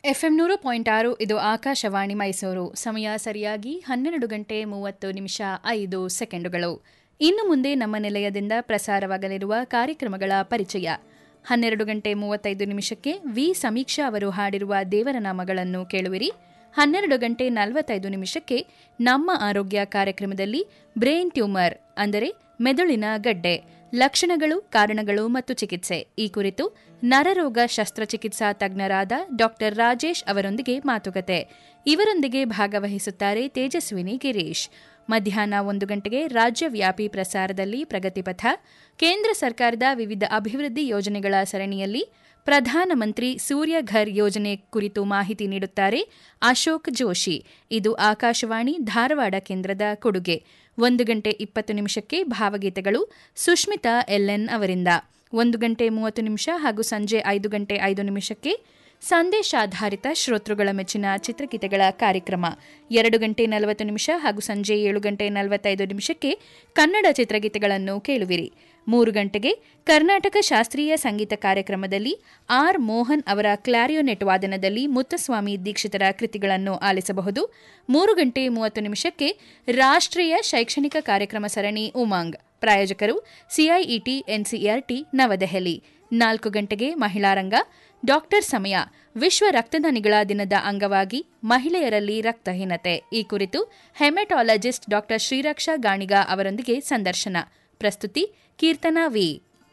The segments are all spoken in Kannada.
ಎಫ್ಎಂ ನೂರು ಪಾಯಿಂಟ್ ಆರು ಇದು ಆಕಾಶವಾಣಿ ಮೈಸೂರು ಸಮಯ ಸರಿಯಾಗಿ ಹನ್ನೆರಡು ಗಂಟೆ ಮೂವತ್ತು ನಿಮಿಷ ಐದು ಸೆಕೆಂಡುಗಳು ಇನ್ನು ಮುಂದೆ ನಮ್ಮ ನಿಲಯದಿಂದ ಪ್ರಸಾರವಾಗಲಿರುವ ಕಾರ್ಯಕ್ರಮಗಳ ಪರಿಚಯ ಹನ್ನೆರಡು ಗಂಟೆ ಮೂವತ್ತೈದು ನಿಮಿಷಕ್ಕೆ ವಿ ಸಮೀಕ್ಷಾ ಅವರು ಹಾಡಿರುವ ದೇವರ ನಾಮಗಳನ್ನು ಕೇಳುವಿರಿ ಹನ್ನೆರಡು ಗಂಟೆ ನಲವತ್ತೈದು ನಿಮಿಷಕ್ಕೆ ನಮ್ಮ ಆರೋಗ್ಯ ಕಾರ್ಯಕ್ರಮದಲ್ಲಿ ಬ್ರೈನ್ ಟ್ಯೂಮರ್ ಅಂದರೆ ಮೆದುಳಿನ ಗಡ್ಡೆ ಲಕ್ಷಣಗಳು ಕಾರಣಗಳು ಮತ್ತು ಚಿಕಿತ್ಸೆ ಈ ಕುರಿತು ನರರೋಗ ಶಸ್ತ್ರಚಿಕಿತ್ಸಾ ತಜ್ಞರಾದ ಡಾಕ್ಟರ್ ರಾಜೇಶ್ ಅವರೊಂದಿಗೆ ಮಾತುಕತೆ ಇವರೊಂದಿಗೆ ಭಾಗವಹಿಸುತ್ತಾರೆ ತೇಜಸ್ವಿನಿ ಗಿರೀಶ್ ಮಧ್ಯಾಹ್ನ ಒಂದು ಗಂಟೆಗೆ ರಾಜ್ಯವ್ಯಾಪಿ ಪ್ರಸಾರದಲ್ಲಿ ಪ್ರಗತಿಪಥ ಕೇಂದ್ರ ಸರ್ಕಾರದ ವಿವಿಧ ಅಭಿವೃದ್ಧಿ ಯೋಜನೆಗಳ ಸರಣಿಯಲ್ಲಿ ಪ್ರಧಾನಮಂತ್ರಿ ಸೂರ್ಯಘರ್ ಯೋಜನೆ ಕುರಿತು ಮಾಹಿತಿ ನೀಡುತ್ತಾರೆ ಅಶೋಕ್ ಜೋಶಿ ಇದು ಆಕಾಶವಾಣಿ ಧಾರವಾಡ ಕೇಂದ್ರದ ಕೊಡುಗೆ ಒಂದು ಗಂಟೆ ಇಪ್ಪತ್ತು ನಿಮಿಷಕ್ಕೆ ಭಾವಗೀತೆಗಳು ಸುಷ್ಮಿತಾ ಎಲ್ಎನ್ ಅವರಿಂದ ಒಂದು ಗಂಟೆ ಮೂವತ್ತು ನಿಮಿಷ ಹಾಗೂ ಸಂಜೆ ಐದು ಗಂಟೆ ಐದು ನಿಮಿಷಕ್ಕೆ ಸಂದೇಶಾಧಾರಿತ ಶ್ರೋತೃಗಳ ಮೆಚ್ಚಿನ ಚಿತ್ರಗೀತೆಗಳ ಕಾರ್ಯಕ್ರಮ ಎರಡು ಗಂಟೆ ನಲವತ್ತು ನಿಮಿಷ ಹಾಗೂ ಸಂಜೆ ಏಳು ಗಂಟೆ ನಲವತ್ತೈದು ನಿಮಿಷಕ್ಕೆ ಕನ್ನಡ ಚಿತ್ರಗೀತೆಗಳನ್ನು ಕೇಳುವಿರಿ ಮೂರು ಗಂಟೆಗೆ ಕರ್ನಾಟಕ ಶಾಸ್ತ್ರೀಯ ಸಂಗೀತ ಕಾರ್ಯಕ್ರಮದಲ್ಲಿ ಆರ್ ಮೋಹನ್ ಅವರ ಕ್ಲಾರಿಯೋನೆಟ್ ವಾದನದಲ್ಲಿ ಮುತ್ತಸ್ವಾಮಿ ದೀಕ್ಷಿತರ ಕೃತಿಗಳನ್ನು ಆಲಿಸಬಹುದು ಮೂರು ಗಂಟೆ ಮೂವತ್ತು ನಿಮಿಷಕ್ಕೆ ರಾಷ್ಟ್ರೀಯ ಶೈಕ್ಷಣಿಕ ಕಾರ್ಯಕ್ರಮ ಸರಣಿ ಉಮಾಂಗ್ ಪ್ರಾಯೋಜಕರು ಸಿಐಇಟಿ ಎನ್ಸಿಇಆರ್ಟಿ ನವದೆಹಲಿ ನಾಲ್ಕು ಗಂಟೆಗೆ ಮಹಿಳಾ ರಂಗ ಡಾಕ್ಟರ್ ಸಮಯ ವಿಶ್ವ ರಕ್ತದಾನಿಗಳ ದಿನದ ಅಂಗವಾಗಿ ಮಹಿಳೆಯರಲ್ಲಿ ರಕ್ತಹೀನತೆ ಈ ಕುರಿತು ಹೆಮೆಟಾಲಜಿಸ್ಟ್ ಡಾಕ್ಟರ್ ಶ್ರೀರಕ್ಷಾ ಗಾಣಿಗ ಅವರೊಂದಿಗೆ ಸಂದರ್ಶನ ಪ್ರಸ್ತುತಿ ಕೀರ್ತನಾ ವಿ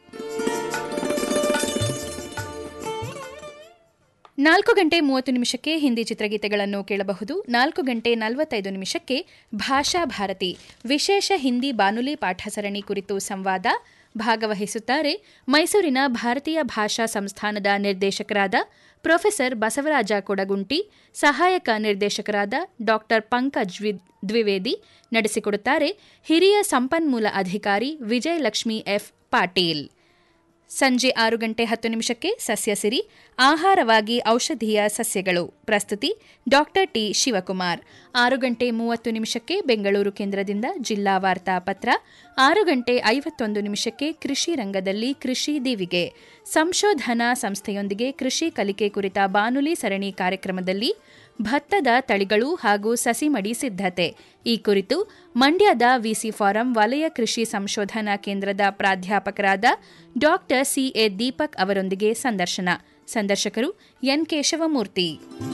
ನಾಲ್ಕು ಗಂಟೆ ಮೂವತ್ತು ನಿಮಿಷಕ್ಕೆ ಹಿಂದಿ ಚಿತ್ರಗೀತೆಗಳನ್ನು ಕೇಳಬಹುದು ನಾಲ್ಕು ಗಂಟೆ ನಲವತ್ತೈದು ನಿಮಿಷಕ್ಕೆ ಭಾಷಾ ಭಾರತಿ ವಿಶೇಷ ಹಿಂದಿ ಬಾನುಲಿ ಪಾಠ ಸರಣಿ ಕುರಿತು ಸಂವಾದ ಭಾಗವಹಿಸುತ್ತಾರೆ ಮೈಸೂರಿನ ಭಾರತೀಯ ಭಾಷಾ ಸಂಸ್ಥಾನದ ನಿರ್ದೇಶಕರಾದ ಪ್ರೊಫೆಸರ್ ಬಸವರಾಜ ಕೊಡಗುಂಟಿ ಸಹಾಯಕ ನಿರ್ದೇಶಕರಾದ ಡಾಕ್ಟರ್ ಪಂಕಜ್ ದ್ವಿವೇದಿ ನಡೆಸಿಕೊಡುತ್ತಾರೆ ಹಿರಿಯ ಸಂಪನ್ಮೂಲ ಅಧಿಕಾರಿ ವಿಜಯಲಕ್ಷ್ಮಿ ಎಫ್ ಪಾಟೀಲ್ ಸಂಜೆ ಆರು ಗಂಟೆ ಹತ್ತು ನಿಮಿಷಕ್ಕೆ ಸಸ್ಯಸಿರಿ ಆಹಾರವಾಗಿ ಔಷಧೀಯ ಸಸ್ಯಗಳು ಪ್ರಸ್ತುತಿ ಡಾಕ್ಟರ್ ಟಿ ಶಿವಕುಮಾರ್ ಆರು ಗಂಟೆ ಮೂವತ್ತು ನಿಮಿಷಕ್ಕೆ ಬೆಂಗಳೂರು ಕೇಂದ್ರದಿಂದ ಜಿಲ್ಲಾ ವಾರ್ತಾ ಪತ್ರ ಆರು ಗಂಟೆ ಐವತ್ತೊಂದು ನಿಮಿಷಕ್ಕೆ ಕೃಷಿ ರಂಗದಲ್ಲಿ ಕೃಷಿ ದೀವಿಗೆ ಸಂಶೋಧನಾ ಸಂಸ್ಥೆಯೊಂದಿಗೆ ಕೃಷಿ ಕಲಿಕೆ ಕುರಿತ ಬಾನುಲಿ ಸರಣಿ ಕಾರ್ಯಕ್ರಮದಲ್ಲಿ ಭತ್ತದ ತಳಿಗಳು ಹಾಗೂ ಸಸಿಮಡಿ ಸಿದ್ಧತೆ ಈ ಕುರಿತು ಮಂಡ್ಯದ ವಿಸಿ ಫಾರಂ ವಲಯ ಕೃಷಿ ಸಂಶೋಧನಾ ಕೇಂದ್ರದ ಪ್ರಾಧ್ಯಾಪಕರಾದ ಡಾಕ್ಟರ್ ಸಿಎ ದೀಪಕ್ ಅವರೊಂದಿಗೆ ಸಂದರ್ಶನ ಸಂದರ್ಶಕರು ಎನ್ ಕೇಶವಮೂರ್ತಿ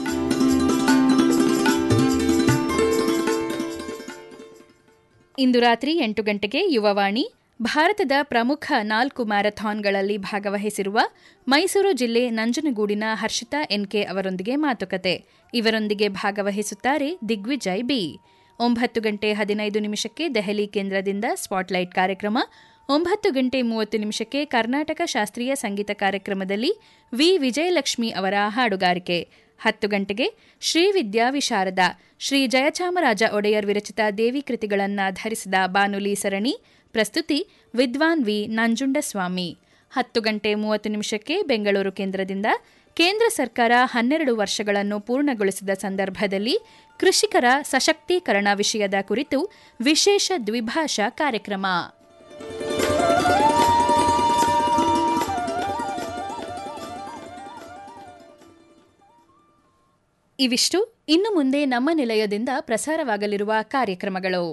ಇಂದು ರಾತ್ರಿ ಎಂಟು ಗಂಟೆಗೆ ಯುವವಾಣಿ ಭಾರತದ ಪ್ರಮುಖ ನಾಲ್ಕು ಮ್ಯಾರಥಾನ್ಗಳಲ್ಲಿ ಭಾಗವಹಿಸಿರುವ ಮೈಸೂರು ಜಿಲ್ಲೆ ನಂಜನಗೂಡಿನ ಹರ್ಷಿತಾ ಎನ್ಕೆ ಅವರೊಂದಿಗೆ ಮಾತುಕತೆ ಇವರೊಂದಿಗೆ ಭಾಗವಹಿಸುತ್ತಾರೆ ದಿಗ್ವಿಜಯ್ ಬಿ ಒಂಬತ್ತು ಗಂಟೆ ಹದಿನೈದು ನಿಮಿಷಕ್ಕೆ ದೆಹಲಿ ಕೇಂದ್ರದಿಂದ ಸ್ಪಾಟ್ಲೈಟ್ ಕಾರ್ಯಕ್ರಮ ಒಂಬತ್ತು ಗಂಟೆ ಮೂವತ್ತು ನಿಮಿಷಕ್ಕೆ ಕರ್ನಾಟಕ ಶಾಸ್ತ್ರೀಯ ಸಂಗೀತ ಕಾರ್ಯಕ್ರಮದಲ್ಲಿ ವಿ ವಿಜಯಲಕ್ಷ್ಮಿ ಅವರ ಹಾಡುಗಾರಿಕೆ ಹತ್ತು ಗಂಟೆಗೆ ಶ್ರೀ ವಿದ್ಯಾ ವಿಶಾರದ ಶ್ರೀ ಜಯಚಾಮರಾಜ ಒಡೆಯರ್ ವಿರಚಿತ ದೇವಿ ಕೃತಿಗಳನ್ನಾಧರಿಸಿದ ಬಾನುಲಿ ಸರಣಿ ಪ್ರಸ್ತುತಿ ವಿದ್ವಾನ್ ವಿ ನಂಜುಂಡಸ್ವಾಮಿ ಹತ್ತು ಗಂಟೆ ಮೂವತ್ತು ನಿಮಿಷಕ್ಕೆ ಬೆಂಗಳೂರು ಕೇಂದ್ರದಿಂದ ಕೇಂದ್ರ ಸರ್ಕಾರ ಹನ್ನೆರಡು ವರ್ಷಗಳನ್ನು ಪೂರ್ಣಗೊಳಿಸಿದ ಸಂದರ್ಭದಲ್ಲಿ ಕೃಷಿಕರ ಸಶಕ್ತೀಕರಣ ವಿಷಯದ ಕುರಿತು ವಿಶೇಷ ದ್ವಿಭಾಷಾ ಕಾರ್ಯಕ್ರಮ ಇವಿಷ್ಟು ಇನ್ನು ಮುಂದೆ ನಮ್ಮ ನಿಲಯದಿಂದ ಪ್ರಸಾರವಾಗಲಿರುವ ಕಾರ್ಯಕ್ರಮಗಳು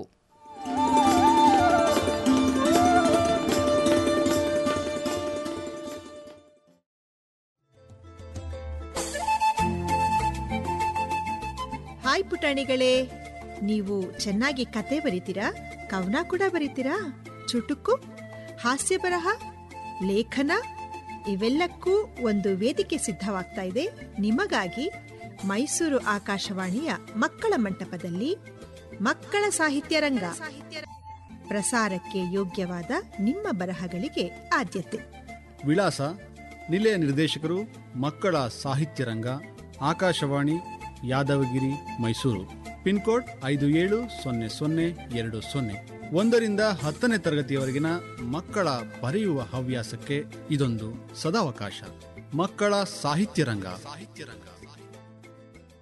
ಹಾಯ್ ಪುಟಾಣಿಗಳೇ ನೀವು ಚೆನ್ನಾಗಿ ಕತೆ ಬರೀತೀರಾ ಕವನ ಕೂಡ ಬರೀತೀರಾ ಚುಟುಕು ಹಾಸ್ಯ ಬರಹ ಲೇಖನ ಇವೆಲ್ಲಕ್ಕೂ ಒಂದು ವೇದಿಕೆ ಸಿದ್ಧವಾಗ್ತಾ ಇದೆ ನಿಮಗಾಗಿ ಮೈಸೂರು ಆಕಾಶವಾಣಿಯ ಮಕ್ಕಳ ಮಂಟಪದಲ್ಲಿ ಮಕ್ಕಳ ಸಾಹಿತ್ಯ ರಂಗ ಪ್ರಸಾರಕ್ಕೆ ಯೋಗ್ಯವಾದ ನಿಮ್ಮ ಬರಹಗಳಿಗೆ ಆದ್ಯತೆ ವಿಳಾಸ ನಿಲಯ ನಿರ್ದೇಶಕರು ಮಕ್ಕಳ ಸಾಹಿತ್ಯ ರಂಗ ಆಕಾಶವಾಣಿ ಯಾದವಗಿರಿ ಮೈಸೂರು ಪಿನ್ಕೋಡ್ ಐದು ಏಳು ಸೊನ್ನೆ ಸೊನ್ನೆ ಎರಡು ಸೊನ್ನೆ ಒಂದರಿಂದ ಹತ್ತನೇ ತರಗತಿಯವರೆಗಿನ ಮಕ್ಕಳ ಬರೆಯುವ ಹವ್ಯಾಸಕ್ಕೆ ಇದೊಂದು ಸದಾವಕಾಶ ಮಕ್ಕಳ ಸಾಹಿತ್ಯ ರಂಗ ಸಾಹಿತ್ಯ ರಂಗ